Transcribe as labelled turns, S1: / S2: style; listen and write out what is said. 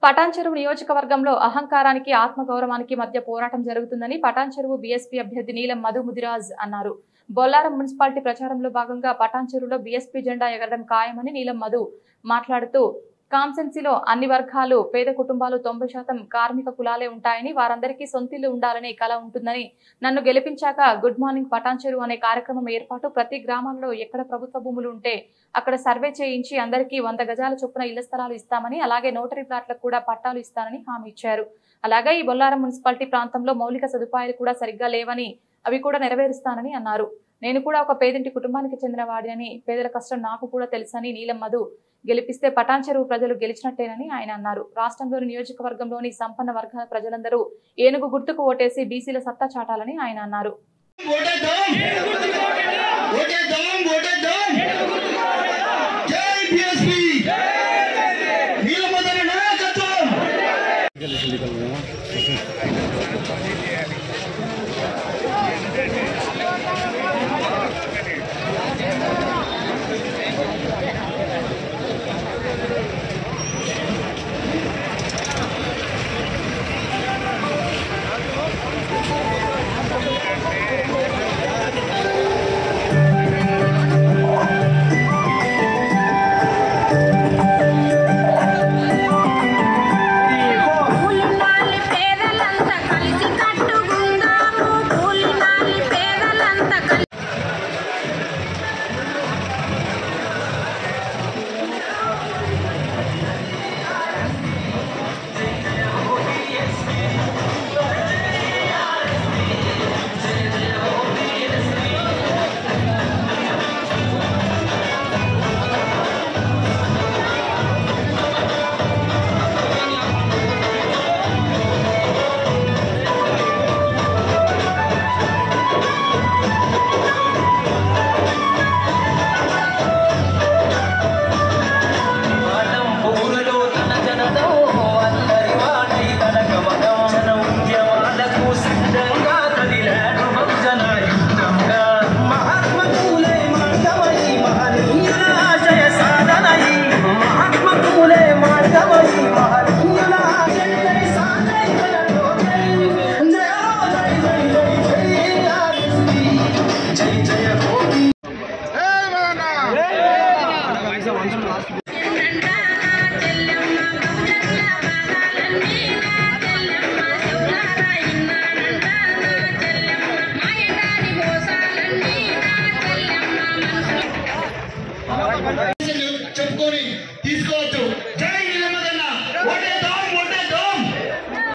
S1: పటాన్చెరువు నియోజకవర్గంలో అహంకారానికి ఆత్మగౌరవానికి మధ్య పోరాటం జరుగుతుందని పటాన్చెరువు బీఎస్పీ అభ్యర్థి నీలం మధు ముదిరాజ్ అన్నారు బొల్లారం మున్సిపాలిటీ ప్రచారంలో భాగంగా పటాన్చెరువులో బీఎస్పీ జెండా ఎగరడం ఖాయమని నీలం మధు మాట్లాడుతూ కాన్సెన్సీలో అన్ని వర్గాలు పేద కుటుంబాలు తొంభై శాతం కార్మిక కులాలే ఉంటాయని వారందరికీ సొంతిల్లు ఉండాలనే కల ఉంటుందని నన్ను గెలిపించాక గుడ్ మార్నింగ్ పటాన్చెరు అనే కార్యక్రమం ఏర్పాటు ప్రతి గ్రామాల్లో ఎక్కడ ప్రభుత్వ భూములు ఉంటే అక్కడ సర్వే చేయించి అందరికీ వంద గజాల చొప్పున ఇళ్ల స్థలాలు ఇస్తామని అలాగే నోటరీ ప్లాట్లకు కూడా పట్టాలు ఇస్తానని హామీ ఇచ్చారు అలాగే ఈ బొల్లారం మున్సిపాలిటీ ప్రాంతంలో మౌలిక సదుపాయాలు కూడా సరిగ్గా లేవని అవి కూడా నెరవేరుస్తానని అన్నారు నేను కూడా ఒక పేదింటి కుటుంబానికి చెందిన వాడినని పేదల కష్టం నాకు కూడా తెలుసని నీలం మధు గెలిపిస్తే పటాన్ చెరువు ప్రజలు గెలిచినట్టేనని ఆయన అన్నారు రాష్ట్రంలోని నియోజకవర్గంలోని సంపన్న వర్గాల ప్రజలందరూ ఏనుగు గుర్తుకు ఓటేసి బీసీల సత్తా చాటాలని ఆయన అన్నారు
S2: ఓటేద్దాం ఓటేద్దాం ఓటేద్దాం